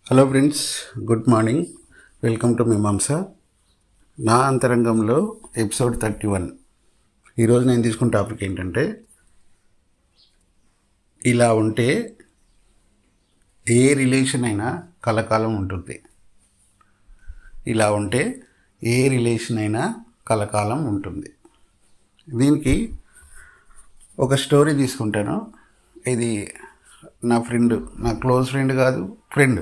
hello friends good morning welcome to Mimamsa నా అంతరంగంలో episode thirty one ఈరోజు నేను తీసుకున్న టాపిక్ ఏంటంటే ఇలా ఉంటే ఏ రిలేషన్ అయినా కలకాలం ఉంటుంది ఇలా ఉంటే ఏ రిలేషన్ అయినా కలకాలం ఉంటుంది దీనికి ఒక స్టోరీ తీసుకుంటాను ఇది నా ఫ్రెండ్ నా క్లోజ్ ఫ్రెండ్ కాదు ఫ్రెండ్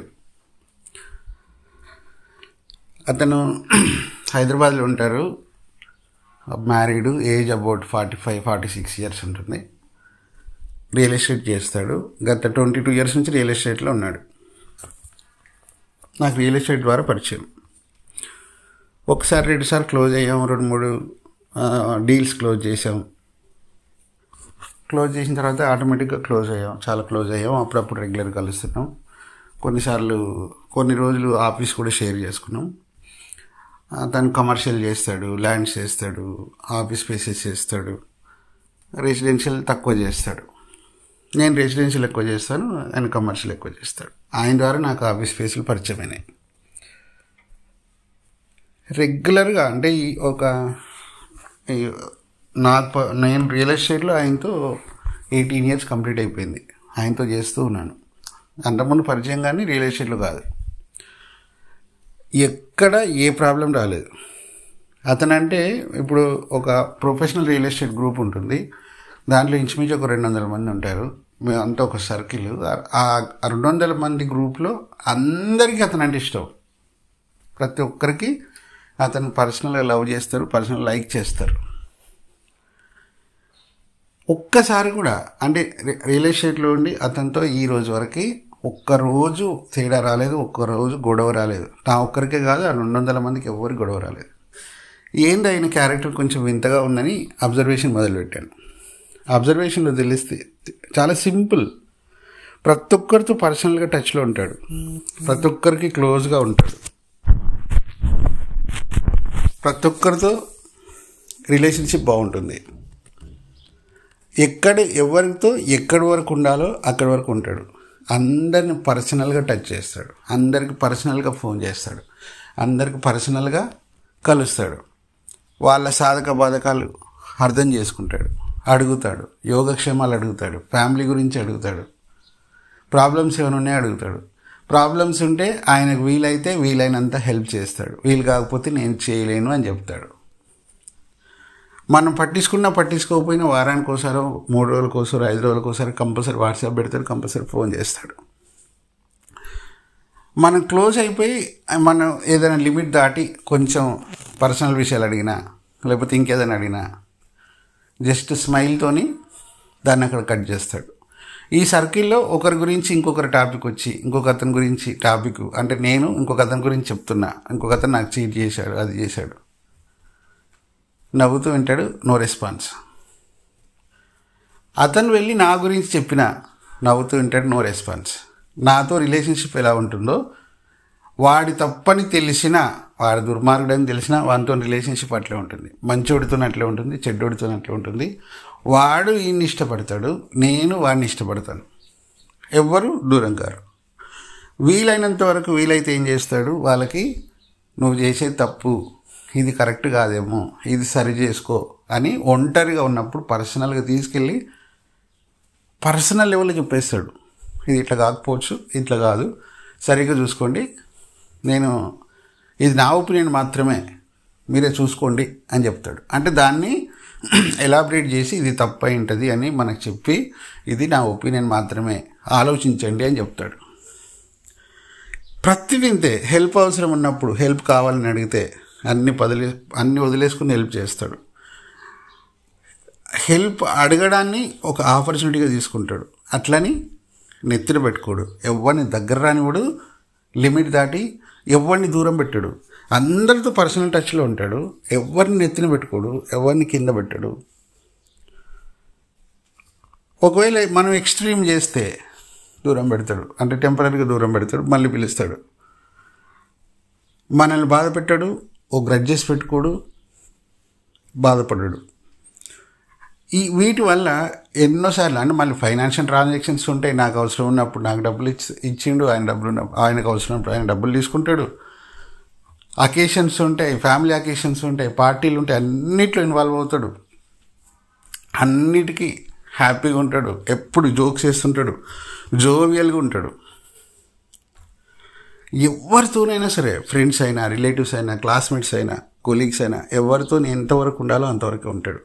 అతను హైదరాబాద్లో ఉంటారు married age about forty five forty six years ఉంటుంది రియల్ ఎస్టేట్ చేస్తాడు గత ట్వంటీ టూ ఇయర్స్ నుంచి రియల్ ఎస్టేట్లో ఉన్నాడు నాకు రియల్ ఎస్టేట్ ద్వారా పరిచయం ఒకసారి రెండుసార్లు క్లోజ్ అయ్యాం రెండు మూడు డీల్స్ క్లోజ్ చేసాం క్లోజ్ చేసిన తర్వాత ఆటోమేటిక్గా క్లోజ్ అయ్యాం చాలా క్లోజ్ అయ్యాం అప్పుడప్పుడు రెగ్యులర్ కలుస్తున్నాం కొన్నిసార్లు కొన్ని రోజులు ఆఫీస్ కూడా షేర్ చేసుకున్నాం తను కమర్షియల్ చేస్తాడు ల్యాండ్స్ చేస్తాడు ఆఫీస్ స్పేసెస్ చేస్తాడు రెసిడెన్షియల్ తక్కువ చేస్తాడు నేను రెసిడెన్షియల్ ఎక్కువ చేస్తాను ఆయన కమర్షియల్ ఎక్కువ చేస్తాడు ఆయన ద్వారా నాకు ఆఫీస్ స్పేస్లు పరిచయమైనాయి రెగ్యులర్గా అంటే ఈ ఒక ఈ నాకు ప- నేను రియల్ ఎస్టేట్లో ఆయనతో ఎయిటీన్ ఇయర్స్ కంప్లీట్ అయిపోయింది ఆయనతో చేస్తూ ఉన్నాను అంతకుముందు పరిచయం కానీ రియల్ ఎస్టేట్లో కాదు ఎక్కడ ఏ ప్రాబ్లం రాలేదు అతనంటే ఇప్పుడు ఒక ప్రొఫెషనల్ రియల్ ఎస్టేట్ గ్రూప్ ఉంటుంది దాంట్లో ఇంచుమించు ఒక రెండు వందల మంది ఉంటారు మేము అంతా ఒక సర్కిల్ ఆ ఆ రెండు వందల మంది గ్రూప్లో అందరికీ అతను అంటే ఇష్టం ప్రతి ఒక్కరికి అతను పర్సనల్గా లవ్ చేస్తారు పర్సనల్ లైక్ చేస్తారు ఒక్కసారి కూడా అంటే రి- రియల్ ఎస్టేట్లో ఉండి అతనితో ఈ రోజు వరకు ఒక్కరోజు తేడా రాలేదు ఒక్కరోజు గొడవ రాలేదు నా ఒక్కరికే కాదు ఆ రెండు వందల మందికి ఎవరికి గొడవ రాలేదు ఏంది ఆయన క్యారెక్టర్ కొంచెం వింతగా ఉందని అబ్జర్వేషన్ మొదలుపెట్టాను అబ్జర్వేషన్లో తెలిస్తే చాలా సింపుల్ ప్రతి ఒక్కరితో పర్సనల్గా టచ్లో ఉంటాడు ప్రతి ఒక్కరికి క్లోజ్గా ఉంటాడు ప్రతి ఒక్కరితో రిలేషన్షిప్ బాగుంటుంది ఎక్కడ ఎవరితో ఎక్కడి వరకు ఉండాలో అక్కడి వరకు ఉంటాడు అందరిని పర్సనల్గా టచ్ చేస్తాడు అందరికి పర్సనల్గా ఫోన్ చేస్తాడు అందరికి పర్సనల్గా కలుస్తాడు వాళ్ళ సాధక బాధకాలు అర్థం చేసుకుంటాడు అడుగుతాడు యోగక్షేమాలు అడుగుతాడు ఫ్యామిలీ గురించి అడుగుతాడు ప్రాబ్లమ్స్ ఏమైనా ఉన్నాయో అడుగుతాడు ప్రాబ్లమ్స్ ఉంటే ఆయనకు వీలైతే వీలైనంత హెల్ప్ చేస్తాడు వీలు కాకపోతే నేను చేయలేను అని చెప్తాడు మనం పట్టించుకున్నా పట్టించుకోకపోయినా వారానికి ఒకసారి మూడు రోజులకు ఒకసారి ఐదు రోజులకు ఒకసారి కంపల్సరీ వాట్సాప్ పెడతాడు కంపల్సరీ ఫోన్ చేస్తాడు మనం క్లోజ్ అయిపోయి మనం ఏదైనా లిమిట్ దాటి కొంచెం పర్సనల్ విషయాలు అడిగినా లేకపోతే ఇంకేదైనా అడిగినా జస్ట్ స్మైల్తోని దాన్ని అక్కడ కట్ చేస్తాడు ఈ సర్కిల్లో ఒకరి గురించి ఇంకొకరి టాపిక్ వచ్చి ఇంకొక అతని గురించి టాపిక్ అంటే నేను ఇంకొక అతని గురించి చెప్తున్నా ఇంకొక అతను నాకు చీట్ చేశాడు అది చేశాడు నవ్వుతూ వింటాడు నో రెస్పాన్స్ అతను వెళ్ళి నా గురించి చెప్పిన నవ్వుతూ వింటాడు నో రెస్పాన్స్ నాతో రిలేషన్షిప్ ఎలా ఉంటుందో వాడి తప్పని తెలిసిన వాడి దుర్మార్గుడని తెలిసినా వాడితో రిలేషన్షిప్ అట్లే ఉంటుంది మంచోడితో అట్లే ఉంటుంది చెడ్డోడితో అట్లే ఉంటుంది వాడు ఈయన్ని ఇష్టపడతాడు నేను వాడిని ఇష్టపడతాను ఎవ్వరు దూరం కారు వీలైనంత వరకు వీలైతే ఏం చేస్తాడు వాళ్ళకి నువ్వు చేసే తప్పు ఇది కరెక్ట్ కాదేమో ఇది సరి చేసుకో అని ఒంటరిగా ఉన్నప్పుడు పర్సనల్గా తీసుకెళ్ళి పర్సనల్ లెవెల్లో చెప్పేస్తాడు ఇది ఇట్లా కాకపోవచ్చు ఇట్లా కాదు సరిగ్గా చూసుకోండి నేను ఇది నా ఒపీనియన్ మాత్రమే మీరే చూసుకోండి అని చెప్తాడు అంటే దాన్ని ఎలాబరేట్ చేసి ఇది తప్పు అయి ఉంటుంది అని మనకు చెప్పి ఇది నా ఒపీనియన్ మాత్రమే ఆలోచించండి అని చెప్తాడు ప్రతి వింతే హెల్ప్ అవసరం ఉన్నప్పుడు హెల్ప్ కావాలని అడిగితే అన్ని పదిలే అన్ని వదిలేసుకుని హెల్ప్ చేస్తాడు హెల్ప్ అడగడాన్ని ఒక ఆపర్చునిటీగా తీసుకుంటాడు అట్లని నెత్తిన పెట్టుకోడు ఎవరిని దగ్గర రానివాడు లిమిట్ దాటి ఎవరిని దూరం పెట్టాడు అందరితో పర్సనల్ టచ్లో ఉంటాడు ఎవరిని నెత్తిన పెట్టుకోడు ఎవరిని కింద పెట్టాడు ఒకవేళ మనం ఎక్స్ట్రీమ్ చేస్తే దూరం పెడతాడు అంటే టెంపరీగా దూరం పెడతాడు మళ్ళీ పిలుస్తాడు మనల్ని బాధ పెట్టాడు ఓ గ్రడ్జెస్ పెట్టుకోడు బాధపడ్డాడు ఈ వీటి వల్ల ఎన్నోసార్లు అంటే మళ్ళీ ఫైనాన్షియల్ ట్రాన్సాక్షన్స్ ఉంటాయి నాకు అవసరం ఉన్నప్పుడు నాకు డబ్బులు ఇచ్చి ఇచ్చిండు ఆయన డబ్బులు ఉన్నప్పుడు ఆయనకు అవసరం ఉన్నప్పుడు ఆయన డబ్బులు తీసుకుంటాడు అకేషన్స్ ఉంటాయి ఫ్యామిలీ అకేషన్స్ ఉంటాయి పార్టీలు ఉంటాయి అన్నిట్లో ఇన్వాల్వ్ అవుతాడు అన్నిటికీ హ్యాపీగా ఉంటాడు ఎప్పుడు జోక్స్ చేస్తుంటాడు జోవియల్గా ఉంటాడు ఎవరితోనైనా సరే ఫ్రెండ్స్ అయినా రిలేటివ్స్ అయినా క్లాస్మేట్స్ అయినా కొలీగ్స్ అయినా ఎవరితో ఎంతవరకు ఉండాలో అంతవరకు ఉంటాడు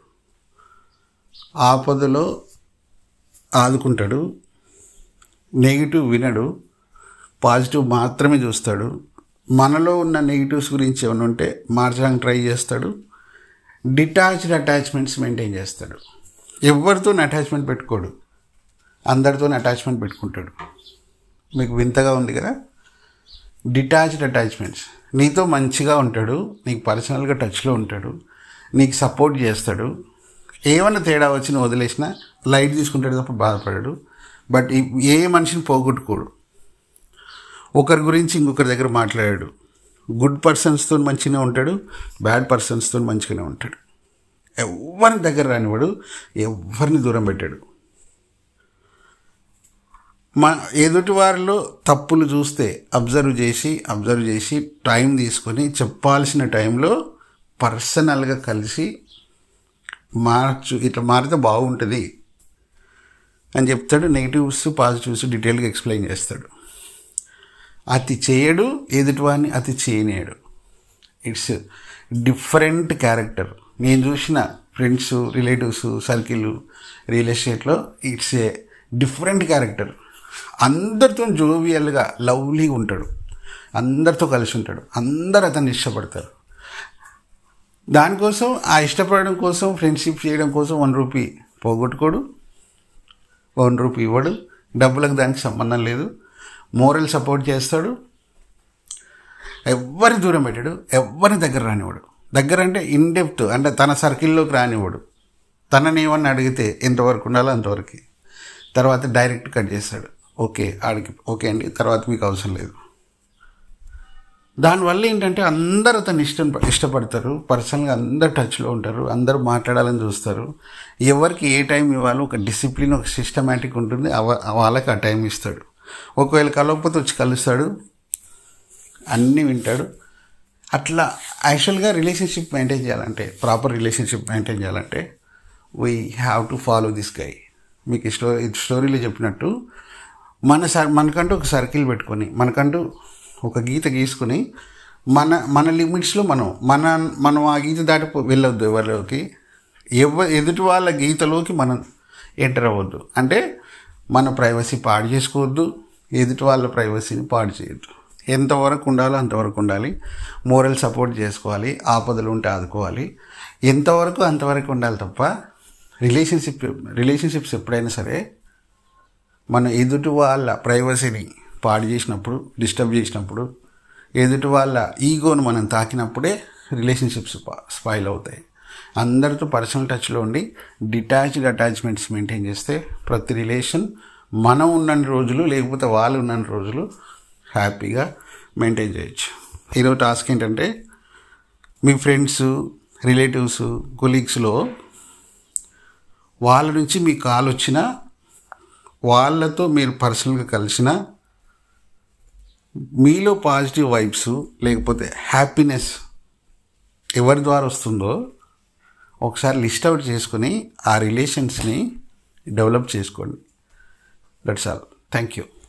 ఆపదలో ఆదుకుంటాడు నెగిటివ్ వినడు పాజిటివ్ మాత్రమే చూస్తాడు మనలో ఉన్న నెగిటివ్స్ గురించి ఏమైనా ఉంటే మార్చడానికి ట్రై చేస్తాడు డిటాచ్డ్ అటాచ్మెంట్స్ మెయింటైన్ చేస్తాడు ఎవరితో అటాచ్మెంట్ పెట్టుకోడు అందరితో అటాచ్మెంట్ పెట్టుకుంటాడు మీకు వింతగా ఉంది కదా డిటాచ్డ్ అటాచ్మెంట్స్ నీతో మంచిగా ఉంటాడు నీకు పర్సనల్గా టచ్లో ఉంటాడు నీకు సపోర్ట్ చేస్తాడు ఏమైనా తేడా వచ్చి నువ్వు వదిలేసినా లైట్ తీసుకుంటాడు తప్ప బాధపడాడు బట్ ఈ- ఏ మనిషిని పోగొట్టుకోడు ఒకరి గురించి ఇంకొకరి దగ్గర మాట్లాడాడు గుడ్ పర్సన్స్తో మంచిగానే ఉంటాడు బ్యాడ్ పర్సన్స్తో మంచిగానే ఉంటాడు ఎవరిని దగ్గర రానివాడు ఎవరిని దూరం పెట్టాడు మా ఎదుటి వారిలో తప్పులు చూస్తే అబ్జర్వ్ చేసి అబ్జర్వ్ చేసి టైం తీసుకొని చెప్పాల్సిన టైంలో పర్సనల్గా కలిసి మార్చు ఇట్లా మారితే బాగుంటుంది అని చెప్తాడు నెగిటివ్స్ పాజిటివ్స్ డీటెయిల్గా ఎక్స్ప్లెయిన్ చేస్తాడు అతి చేయడు ఎదుటివాడిని అతి చేయనీయడు ఇట్స్ డిఫరెంట్ క్యారెక్టర్ నేను చూసిన ఫ్రెండ్స్ రిలేటివ్స్ సర్కిల్ రియల్ ఎస్టేట్లో ఇట్స్ ఏ డిఫరెంట్ క్యారెక్టర్ అందరితో జోవియల్గా లవ్లీగా ఉంటాడు అందరితో కలిసి ఉంటాడు అందరు అతన్ని ఇష్టపడతారు దానికోసం ఆ ఇష్టపడడం కోసం ఫ్రెండ్షిప్ చేయడం కోసం వన్ రూపీ పోగొట్టుకోడు వన్ రూపీ ఇవ్వడు డబ్బులకు దానికి సంబంధం లేదు మోరల్ సపోర్ట్ చేస్తాడు ఎవరిని దూరం పెట్టాడు ఎవరిని దగ్గర రానివాడు దగ్గర అంటే ఇన్డెప్త్ అంటే తన సర్కిల్లోకి రానివాడు తనని ఏమన్నా అడిగితే ఎంతవరకు ఉండాలో అంతవరకు తర్వాత డైరెక్ట్ కట్ చేస్తాడు ఓకే ఆడికి ఓకే అండి తర్వాత మీకు అవసరం లేదు దానివల్ల ఏంటంటే అందరూ అతన్ని ఇష్టం ఇష్టపడతారు పర్సనల్గా అందరు టచ్లో ఉంటారు అందరూ మాట్లాడాలని చూస్తారు ఎవరికి ఏ టైం ఇవ్వాలో ఒక డిసిప్లిన్ ఒక సిస్టమేటిక్ ఉంటుంది అవ వాళ్ళకి ఆ టైం ఇస్తాడు ఒకవేళ కలవకపోతే వచ్చి కలుస్తాడు అన్నీ వింటాడు అట్లా యాక్చువల్గా రిలేషన్షిప్ మెయింటైన్ చేయాలంటే ప్రాపర్ రిలేషన్షిప్ మెయింటైన్ చేయాలంటే we have to follow this guy మీకు ఈ స్టోరీ స్టోరీలో చెప్పినట్టు మన సర్ మనకంటూ ఒక సర్కిల్ పెట్టుకొని మనకంటూ ఒక గీత గీసుకొని మన మన లిమిట్స్లో మనం మన మనం ఆ గీత దాటి వెళ్ళొద్దు ఎవరిలోకి ఎవ ఎదుటి వాళ్ళ గీతలోకి మనం ఎంటర్ అవ్వద్దు అంటే మన ప్రైవసీ పాడు చేసుకోవద్దు ఎదుటి వాళ్ళ ప్రైవసీని పాడు చేయొద్దు ఎంతవరకు ఉండాలో అంతవరకు ఉండాలి మోరల్ సపోర్ట్ చేసుకోవాలి ఆపదలు ఉంటే ఆదుకోవాలి ఎంతవరకు అంతవరకు ఉండాలి తప్ప రిలేషన్షిప్ రిలేషన్షిప్స్ ఎప్పుడైనా సరే మన ఎదుటి వాళ్ళ ప్రైవసీని పాడు చేసినప్పుడు డిస్టర్బ్ చేసినప్పుడు ఎదుటి వాళ్ళ ఈగోను మనం తాకినప్పుడే రిలేషన్షిప్స్ స్పాయిల్ అవుతాయి అందరితో పర్సనల్ టచ్లో ఉండి డిటాచ్డ్ అటాచ్మెంట్స్ మెయింటైన్ చేస్తే ప్రతి రిలేషన్ మనం ఉన్నన్ని రోజులు లేకపోతే వాళ్ళు ఉన్నన్ని రోజులు హ్యాపీగా మెయింటైన్ చేయొచ్చు ఈరోజు టాస్క్ ఏంటంటే మీ ఫ్రెండ్స్ రిలేటివ్స్ కొలీగ్స్లో వాళ్ళ నుంచి మీ కాల్ వచ్చినా వాళ్ళతో మీరు పర్సనల్గా కలిసిన మీలో పాజిటివ్ వైబ్స్ లేకపోతే హ్యాపీనెస్ ఎవరి ద్వారా వస్తుందో ఒకసారి లిస్ట్ అవుట్ చేసుకుని ఆ రిలేషన్స్ని డెవలప్ చేసుకోండి దట్స్ ఆల్ థ్యాంక్ యూ